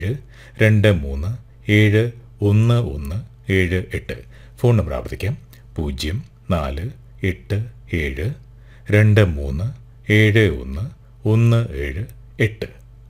ഏഴ് രണ്ട് മൂന്ന് ഏഴ് ഒന്ന് ഒന്ന് ഏഴ് എട്ട് ഫോൺ നമ്പർ ആവർത്തിക്കാം പൂജ്യം നാല് എട്ട് ഏഴ് രണ്ട് മൂന്ന് ഏഴ് ഒന്ന് ഒന്ന് ഏഴ് എട്ട്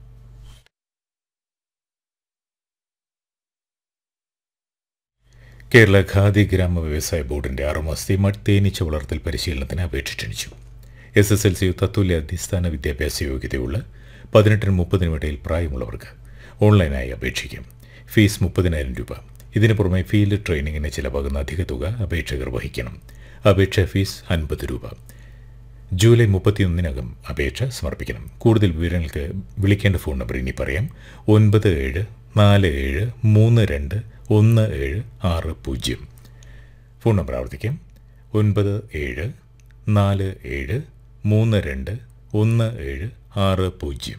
കേരള ഖാദി ഗ്രാമ വ്യവസായ ബോർഡിന്റെ ആറുമാസത്തെ മട്ടേനിച്ച വളർത്തൽ പരിശീലനത്തിന് അപേക്ഷ ക്ഷണിച്ചു എസ് എസ് എൽ സി തത്തുല്യ അടിസ്ഥാന വിദ്യാഭ്യാസ യോഗ്യതയുള്ള പതിനെട്ടിനും മുപ്പതിനും ഇടയിൽ പ്രായമുള്ളവർക്ക് ഓൺലൈനായി അപേക്ഷിക്കാം ഫീസ് മുപ്പതിനായിരം രൂപ ഇതിനു പുറമെ ഫീൽഡ് ട്രെയിനിങ്ങിന് ചിലവാകുന്ന അധിക തുക അപേക്ഷകർ വഹിക്കണം അപേക്ഷാ ഫീസ് അൻപത് രൂപ ജൂലൈ മുപ്പത്തിയൊന്നിനകം അപേക്ഷ സമർപ്പിക്കണം കൂടുതൽ വിവരങ്ങൾക്ക് വിളിക്കേണ്ട ഫോൺ നമ്പർ ഇനി പറയാം ഒൻപത് ഏഴ് നാല് ഏഴ് മൂന്ന് രണ്ട് ഒന്ന് ഏഴ് ആറ് പൂജ്യം ഫോൺ നമ്പർ ആവർത്തിക്കാം ഒൻപത് ഏഴ് നാല് ഏഴ് മൂന്ന് രണ്ട് ഒന്ന് ഏഴ് ആറ് പൂജ്യം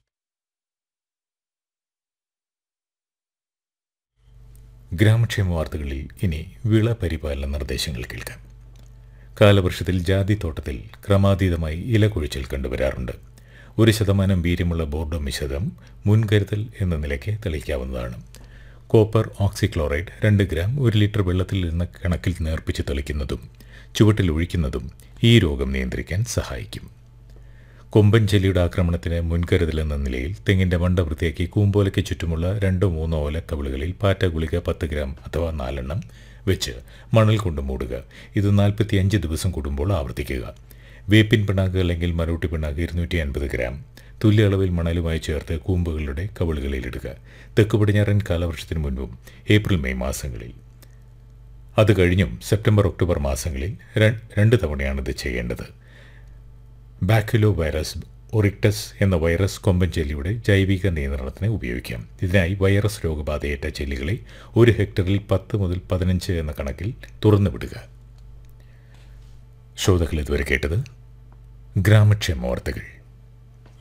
ഗ്രാമക്ഷേമ വാർത്തകളിൽ ഇനി വിള പരിപാലന നിർദ്ദേശങ്ങൾ കേൾക്കാം കാലവർഷത്തിൽ ജാതിത്തോട്ടത്തിൽ ക്രമാതീതമായി ഇല കൊഴിച്ചൽ കണ്ടുവരാറുണ്ട് ഒരു ശതമാനം വീര്യമുള്ള ബോർഡോ മിശ്രിതം മുൻകരുതൽ എന്ന നിലയ്ക്ക് തെളിയിക്കാവുന്നതാണ് കോപ്പർ ഓക്സിക്ലോറൈഡ് രണ്ട് ഗ്രാം ഒരു ലിറ്റർ വെള്ളത്തിൽ നിന്ന് കണക്കിൽ നേർപ്പിച്ച് തെളിക്കുന്നതും ചുവട്ടിൽ ഒഴിക്കുന്നതും ഈ രോഗം നിയന്ത്രിക്കാൻ സഹായിക്കും കൊമ്പൻ ചെല്ലിയുടെ ആക്രമണത്തിന് മുൻകരുതൽ എന്ന നിലയിൽ തെങ്ങിന്റെ മണ്ട വൃത്തിയാക്കി കൂമ്പോലയ്ക്ക് ചുറ്റുമുള്ള രണ്ടോ മൂന്നോ ഓലക്കവിളുകളിൽ പാറ്റ ഗുളിക പത്ത് ഗ്രാം അഥവാ നാലെണ്ണം വെച്ച് മണൽ കൊണ്ട് മൂടുക ഇത് നാൽപ്പത്തിയഞ്ച് ദിവസം കൂടുമ്പോൾ ആവർത്തിക്കുക വേപ്പിൻ പിണ്ണാക്ക് അല്ലെങ്കിൽ മരോട്ടി പിണ്ണാക്ക് ഇരുന്നൂറ്റി അൻപത് ഗ്രാം തുല്യ അളവിൽ മണലുമായി ചേർത്ത് കൂമ്പുകളുടെ കവിളുകളിലിടുക തെക്ക് പടിഞ്ഞാറൻ കാലവർഷത്തിന് മുൻപും ഏപ്രിൽ മെയ് മാസങ്ങളിൽ അത് കഴിഞ്ഞും സെപ്റ്റംബർ ഒക്ടോബർ മാസങ്ങളിൽ ര- രണ്ട് തവണയാണ് ഇത് ചെയ്യേണ്ടത് ബാക്യുലോ വൈറസ് ഒറിക്ടസ് എന്ന വൈറസ് കൊമ്പൻ ചെല്ലിയുടെ ജൈവിക നിയന്ത്രണത്തിന് ഉപയോഗിക്കാം ഇതിനായി വൈറസ് രോഗബാധയേറ്റ ചെല്ലികളെ ഒരു ഹെക്ടറിൽ പത്ത് മുതൽ പതിനഞ്ച് എന്ന കണക്കിൽ തുറന്നു വിടുക ശ്രോതാക്കൾ ഇതുവരെ കേട്ടത് ഗ്രാമക്ഷേമ വാർത്തകൾ